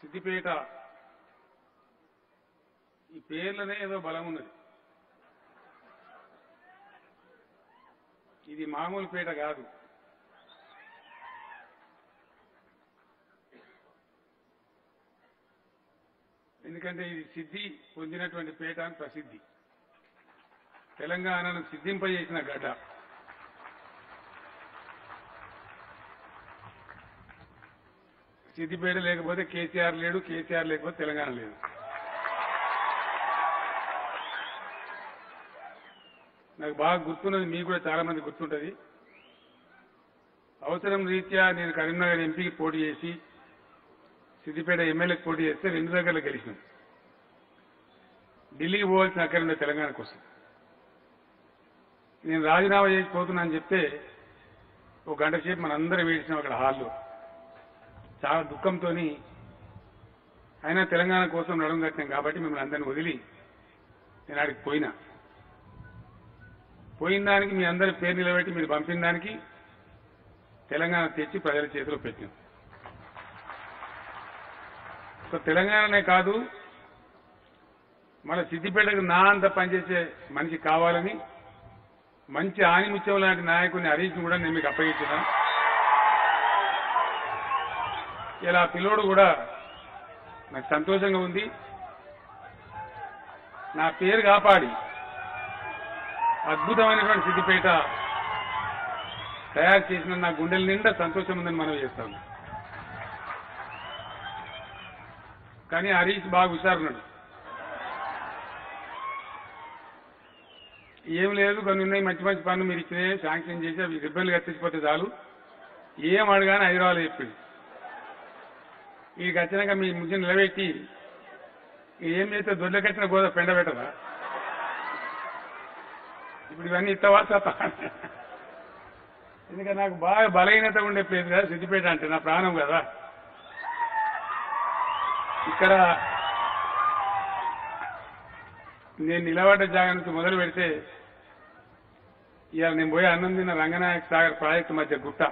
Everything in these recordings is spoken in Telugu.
సిద్దిపేట ఈ పేర్లనే ఏదో బలం ఉన్నది ఇది మామూలు పేట కాదు ఎందుకంటే ఇది సిద్ధి పొందినటువంటి పేట అని ప్రసిద్ధి తెలంగాణను సిద్ధింపజేసిన గడ్డ సిద్దిపేట లేకపోతే కేసీఆర్ లేడు కేసీఆర్ లేకపోతే తెలంగాణ లేదు నాకు బాగా గుర్తున్నది మీకు కూడా చాలా మంది గుర్తుంటది అవసరం రీత్యా నేను కరీంనగర్ ఎంపీకి పోటీ చేసి సిద్దిపేట ఎమ్మెల్యేకి పోటీ చేస్తే రెండు దగ్గరలో గెలిచినాం ఢిల్లీకి పోవాల్సిన అక్కడ ఉండే తెలంగాణ కోసం నేను రాజీనామా చేసి పోతున్నా అని చెప్తే ఒక గంట సేపు మనందరం వేసినాం అక్కడ హాల్లో చాలా దుఃఖంతో అయినా తెలంగాణ కోసం నడుం కట్టినాం కాబట్టి మిమ్మల్ని అందరిని వదిలి నేను ఆడికి పోయినా పోయిన దానికి మీ అందరి పేరు నిలబెట్టి మీరు పంపిన దానికి తెలంగాణ తెచ్చి ప్రజల చేతిలో పెట్టినాం సో తెలంగాణనే కాదు మన సిద్దిపేటకు నా అంత పనిచేసే మనిషి కావాలని మంచి ఆనిముత్యం లాంటి నాయకుడిని హరీష్ని కూడా నేను మీకు అప్పగించిన ఇలా ఆ పిల్లోడు కూడా నాకు సంతోషంగా ఉంది నా పేరు కాపాడి అద్భుతమైనటువంటి సిద్దిపేట తయారు చేసిన నా గుండెల నిండా సంతోషం ఉందని మనం చేస్తాం కానీ హరీష్ బాగా హుషారున్నాడు ఏం లేదు కొన్ని ఉన్నాయి మంచి మంచి పనులు మీరు ఇచ్చినాయి శాంక్షన్ చేసి అవి రిబ్బన్లు కత్తించిపోతే చాలు ఏం అడగానే హైదరాబాద్ చెప్పింది వీడికి వచ్చినాక మీ ముందు నిలబెట్టి ఏం చేస్తే దొడ్లకచ్చిన గోద పెండ పెట్టదా ఇప్పుడు ఇవన్నీ ఇస్తావా సత్తా ఎందుకంటే నాకు బాగా బలహీనత ఉండే ప్లేస్ కదా సిద్దిపేట అంటే నా ప్రాణం కదా ఇక్కడ నేను నిలబడ్డ జాగా నుంచి మొదలు పెడితే ఇవాళ నేను పోయి అన్నం తిన్న రంగనాయక సాగర్ ప్రాజెక్టు మధ్య గుట్ట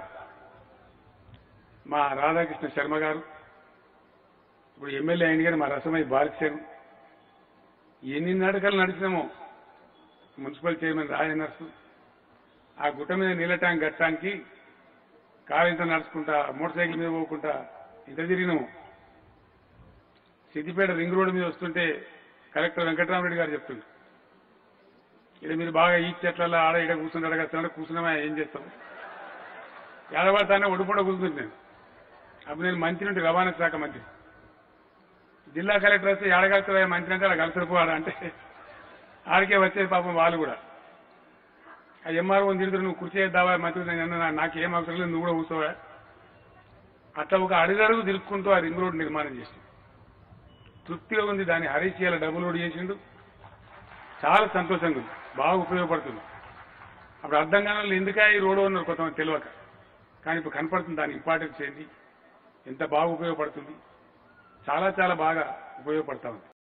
మా రాధాకృష్ణ శర్మ గారు ఇప్పుడు ఎమ్మెల్యే అయింది కానీ మా రసమై బాలకిషన్ ఎన్ని నడకలు నడిచినామో మున్సిపల్ చైర్మన్ రాయ నర్సు ఆ గుట్ట మీద నీళ్ళ ట్యాంక్ కట్టడానికి కారు ఇంత నడుచుకుంటా మోటార్ సైకిల్ మీద పోకుండా ఇంత తిరిగినాము సిద్దిపేట రింగ్ రోడ్డు మీద వస్తుంటే కలెక్టర్ వెంకటరామరెడ్డి గారు చెప్తుంది ఇది మీరు బాగా ఈ చెట్లలో ఆడ ఈడ కూర్చుంటాడు కదా కూర్చున్నామా ఏం చేస్తాం ఏడబడతానే ఒడిపొడ కూర్చుంటుంది నేను అప్పుడు నేను మంత్రి నుండి రవాణా శాఖ మంత్రి జిల్లా కలెక్టర్ వస్తే ఏడగలుగుతావా మంత్రి అంటే అలా కలసరిపోవాడు అంటే ఆడికే వచ్చేది పాపం వాళ్ళు కూడా ఆ ఎంఆర్ఓ తిరుగుతారు నువ్వు కుర్చీ చేద్దావా మంత్రి నేను అన్నా, నాకేం అవసరం లేదు నువ్వు కూడా కూర్చోవా అట్లా ఒక అడుగడుగు తిరుక్కుంటూ ఆ రింగ్ రోడ్ నిర్మాణం చేసింది తృప్తిగా ఉంది దాన్ని హరీష్ చేయాలి డబుల్ లోడ్ చేసిండు చాలా సంతోషంగా ఉంది బాగా ఉపయోగపడుతుంది అప్పుడు అర్థం కాని వాళ్ళు ఎందుకా ఈ రోడ్డు ఉన్నారు కొంతమంది తెలియక కానీ ఇప్పుడు కనపడుతుంది దాని ఇంపార్టెన్స్ ఏంటి ఎంత బాగా ఉపయోగపడుతుంది చాలా చాలా బాగా ఉపయోగపడతా ఉంది